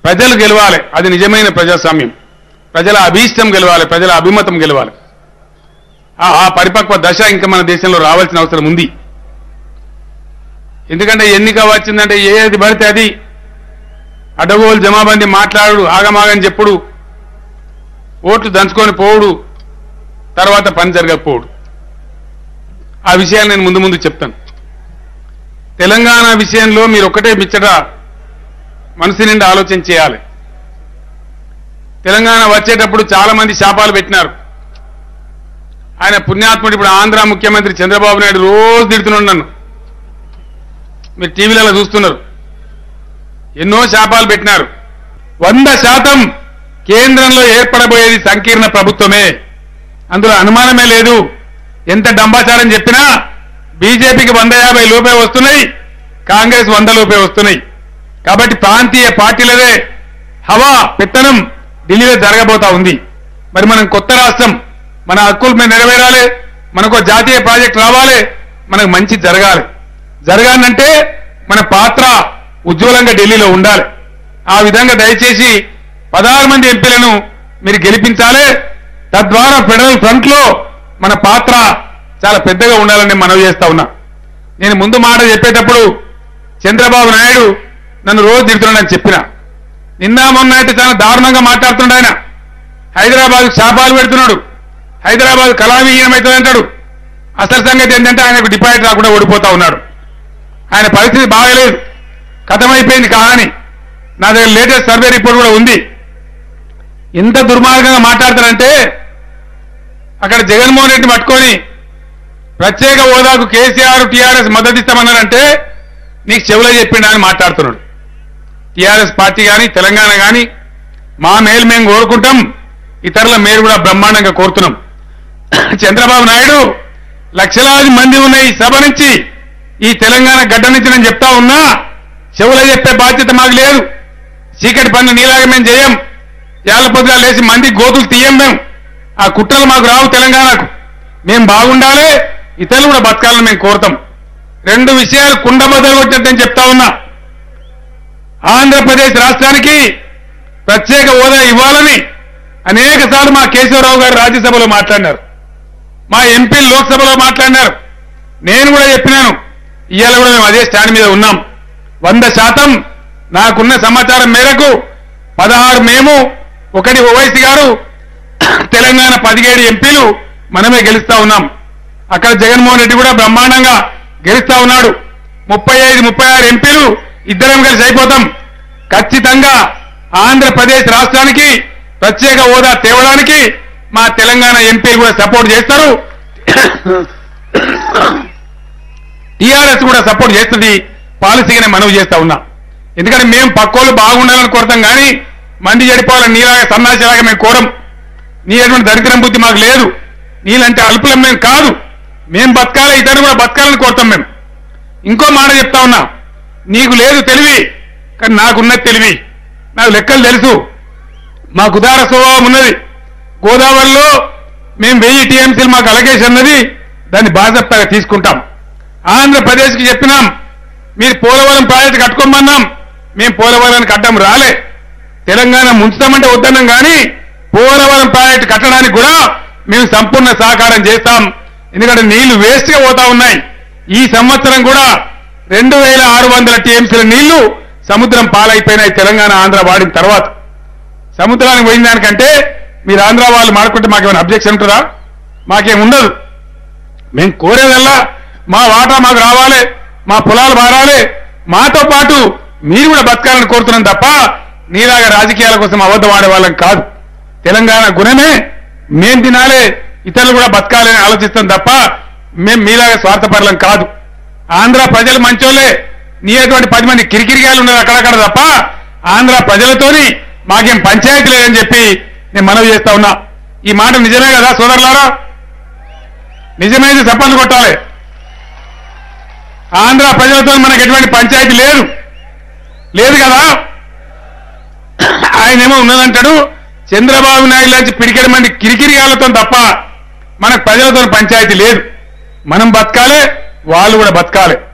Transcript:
ప్రజలు గెలవాలి అది నిజమైన ప్రజాస్వామ్యం ప్రజల అభీష్టం గెలవాలి ప్రజల అభిమతం గెలవాలి ఆ- ఆ పరిపక్వ దశ ఇంకా మన దేశంలో రావాల్సిన అవసరం ఉంది ఎందుకంటే ఎన్నిక వచ్చిందంటే ఏది పడితే అది అడగోలు జమాబంది మాట్లాడు ఆగమాగని చెప్పుడు ఓట్లు దంచుకొని పోవుడు తర్వాత పని జరగకపోవుడు ఆ విషయాలు నేను ముందు ముందు చెప్తాను తెలంగాణ విషయంలో మీరు ఒక్కటే మిచ్చట మనసు నిండా ఆలోచన చేయాలి తెలంగాణ వచ్చేటప్పుడు చాలా మంది శాపాలు పెట్టినారు ఆయన పుణ్యాత్ముడు ఇప్పుడు ఆంధ్ర ముఖ్యమంత్రి చంద్రబాబు నాయుడు రోజు తిడుతున్నాడు నన్ను మీరు టీవీలలో చూస్తున్నారు ఎన్నో శాపాలు పెట్టినారు వంద శాతం కేంద్రంలో ఏర్పడబోయేది సంకీర్ణ ప్రభుత్వమే అందులో అనుమానమే లేదు ఎంత డంబాచారం చెప్పినా బీజేపీకి వంద యాభై లోపే వస్తున్నాయి కాంగ్రెస్ వంద లోపే వస్తున్నాయి కాబట్టి ప్రాంతీయ పార్టీలదే హవా పెత్తనం ఢిల్లీలో జరగబోతా ఉంది మరి మనం కొత్త రాష్ట్రం మన హక్కులు మేము నెరవేరాలి మనకు ఒక జాతీయ ప్రాజెక్ట్ రావాలి మనకు మంచి జరగాలి జరగాలంటే మన పాత్ర ఉజ్వలంగా ఢిల్లీలో ఉండాలి ఆ విధంగా దయచేసి పదహారు మంది ఎంపీలను మీరు గెలిపించాలి తద్వారా ఫెడరల్ ఫ్రంట్ లో మన పాత్ర చాలా పెద్దగా ఉండాలని మనవి చేస్తా ఉన్నా నేను ముందు మాట చెప్పేటప్పుడు చంద్రబాబు నాయుడు నన్ను రోజు తిడుతున్నాడని చెప్పిన నిన్న మొన్న అయితే చాలా దారుణంగా మాట్లాడుతున్నాడు ఆయన హైదరాబాద్ శాపాలు పెడుతున్నాడు హైదరాబాద్ కళావిహీనమవుతుంది అంటాడు అసలు సంగతి ఏంటంటే ఆయనకు డిపాజిట్ రాకుండా ఓడిపోతా ఉన్నాడు ఆయన పరిస్థితి బాగలేదు కథమైపోయింది కానీ నా దగ్గర లేటెస్ట్ సర్వే రిపోర్ట్ కూడా ఉంది ఎంత దుర్మార్గంగా మాట్లాడతారంటే అక్కడ జగన్మోహన్ రెడ్డి పట్టుకొని ప్రత్యేక హోదాకు కేసీఆర్ టీఆర్ఎస్ మద్దతు ఇస్తామన్నారంటే నీకు చెవులో చెప్పిండా అని మాట్లాడుతున్నాడు టీఆర్ఎస్ పార్టీ కానీ తెలంగాణ కానీ మా మేలు మేము కోరుకుంటాం ఇతరుల మేలు కూడా బ్రహ్మాండంగా కోరుతున్నాం చంద్రబాబు నాయుడు లక్షలాది మంది ఉన్న ఈ సభ నుంచి ఈ తెలంగాణ గడ్డ నుంచి నేను చెప్తా ఉన్నా చెవులో చెప్పే బాధ్యత మాకు లేదు చీకటి పనులు నీలాగా మేము చేయం యాళ్ళ పొద్దుగా లేచి మంది గోతులు తీయం మేము ఆ కుట్రలు మాకు రావు తెలంగాణకు మేము బాగుండాలి ఇతరులు కూడా బతకాలని మేము కోరుతాం రెండు విషయాలు కుండబద్దలు కొట్టినట్టు నేను చెప్తా ఉన్నా ఆంధ్రప్రదేశ్ రాష్ట్రానికి ప్రత్యేక హోదా ఇవ్వాలని అనేక సార్లు మా కేశవరావు గారు రాజ్యసభలో మాట్లాడినారు మా ఎంపీలు లోక్సభలో మాట్లాడినారు నేను కూడా చెప్పినాను ఇవాళ కూడా మేము అదే స్టాండ్ మీద ఉన్నాం వంద శాతం నాకున్న సమాచారం మేరకు పదహారు మేము ఒకటి ఓవైసీ గారు తెలంగాణ పదిహేడు ఎంపీలు మనమే గెలుస్తా ఉన్నాం అక్కడ జగన్మోహన్ రెడ్డి కూడా బ్రహ్మాండంగా గెలుస్తా ఉన్నాడు ముప్పై ఐదు ముప్పై ఆరు ఎంపీలు ఇద్దరం కలిసి అయిపోతాం ఖచ్చితంగా ఆంధ్రప్రదేశ్ రాష్ట్రానికి ప్రత్యేక హోదా తేవడానికి మా తెలంగాణ ఎంపీలు కూడా సపోర్ట్ చేస్తారు టీఆర్ఎస్ కూడా సపోర్ట్ చేస్తుంది పాలసీగానే మనవి చేస్తా ఉన్నా ఎందుకంటే మేము పక్కోళ్ళు బాగుండాలని కోరతాం కానీ మంది చెడిపోవాలని నీలాగా సన్నాసిలాగా మేము కోరం నీ అటువంటి దరిద్రం బుద్ధి మాకు లేదు నీలంటే అల్పులం మేము కాదు మేము బతకాలి ఇతరులు కూడా బతకాలని కోరుతాం మేము ఇంకో మాట చెప్తా ఉన్నా నీకు లేదు తెలివి కానీ నాకున్నది తెలివి నాకు లెక్కలు తెలుసు మాకు ఉదార స్వభావం ఉన్నది గోదావరిలో మేము వెయ్యి టీఎంసీలు మాకు అలగేషన్ అన్నది దాన్ని బాధ్యతగా తీసుకుంటాం ఆంధ్రప్రదేశ్కి చెప్పినాం మీరు పోలవరం ప్రాజెక్టు కట్టుకోమన్నాం మేము పోలవరానికి అడ్డం రాలే తెలంగాణ ముంచుతామంటే వద్దన్నాం కానీ పోలవరం ప్రాజెక్టు కట్టడానికి కూడా మేము సంపూర్ణ సహకారం చేస్తాం ఎందుకంటే నీళ్లు వేస్ట్ గా పోతా ఉన్నాయి ఈ సంవత్సరం కూడా రెండు వేల ఆరు వందల టీఎంసీల నీళ్లు సముద్రం పాలైపోయినాయి తెలంగాణ ఆంధ్ర వాడిన తర్వాత సముద్రానికి పోయిన దానికంటే మీరు ఆంధ్ర వాళ్ళు మాడుకుంటే మాకేమైనా అబ్జెక్షన్ ఉంటుందా మాకేం ఉండదు మేము కోరేదల్లా మా వాటా మాకు రావాలి మా పొలాలు మారాలి మాతో పాటు మీరు కూడా బతకాలని కోరుతున్నాం తప్ప నీలాగా రాజకీయాల కోసం అబద్ధం ఆడే వాళ్ళం కాదు తెలంగాణ గుణమే మేం తినాలి ఇతరులు కూడా బతకాలని ఆలోచిస్తాం తప్ప మేం మీలాగా స్వార్థపరలం కాదు ఆంధ్ర ప్రజలు మంచోళ్ళే నీ అటువంటి పది మంది కిరికిరిగాలు ఉన్నారు అక్కడక్కడ తప్ప ఆంధ్ర ప్రజలతోని మాకేం పంచాయతీ లేదని చెప్పి నేను మనవి చేస్తా ఉన్నా ఈ మాట నిజమే కదా సోదరులారా నిజమైతే చప్పట్లు కొట్టాలి ఆంధ్ర ప్రజలతో మనకు ఎటువంటి పంచాయతీ లేదు లేదు కదా ఆయనేమో ఉన్నదంటాడు చంద్రబాబు నాయుడు లాంటి పిడికెడు మంది కిరికిరిగాలతో తప్ప మనకు ప్రజలతో పంచాయతీ లేదు మనం బతకాలి వాళ్ళు కూడా బతకాలి